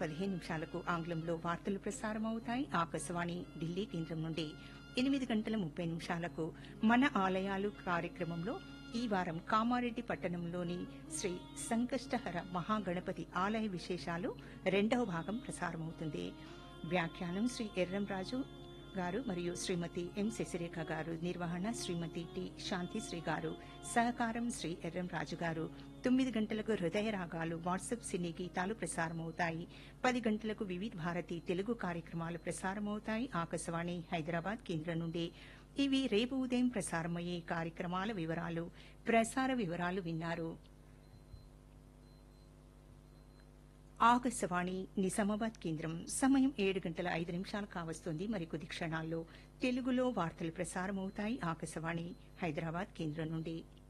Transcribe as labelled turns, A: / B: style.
A: పదిహేను నిమిషాలకు ఆంగ్లంలో వార్తలు ప్రసారమవుతాయి ఆకాశవాణి ఢిల్లీ కేంద్రం నుండి ఎనిమిది గంటల ముప్పై నిమిషాలకు మన ఆలయాలు కార్యక్రమంలో ఈ వారం కామారెడ్డి పట్టణంలోని శ్రీ సంకష్టహర మహాగణపతి ఆలయ విశేషాలు రెండవ భాగం ప్రసారమవుతుంది వ్యాఖ్యానం శ్రీ ఎర్రంరాజు గారు మరియు శ్రీమతి ఎం శశిరేఖ గారు నిర్వహణ శ్రీమతి టి శాంతిశ్రీ గారు సహకారం శ్రీ ఎర్రం రాజు గారు తొమ్మిది గంటలకు హృదయ రాగాలు వాట్సాప్ సినీ గీతాలు ప్రసారమవుతాయి పది గంటలకు వివిధ భారతి తెలుగు కార్యక్రమాలు ప్రసారమవుతాయి ఆకాశవాణి హైదరాబాద్ కేంద్రం నుండి ఇవి రేపు ఉదయం ప్రసారమయ్యే కార్యక్రమాల వివరాలు ప్రసార వివరాలు విన్నారు ఆకాశవాణి నిజామాబాద్ కేంద్రం సమయం ఏడు గంటల ఐదు నిమిషాలు కావస్తుంది మరికొద్ది క్షణాల్లో తెలుగులో వార్తలు ప్రసారమవుతాయి ఆకాశవాణి హైదరాబాద్ కేంద్రం నుండి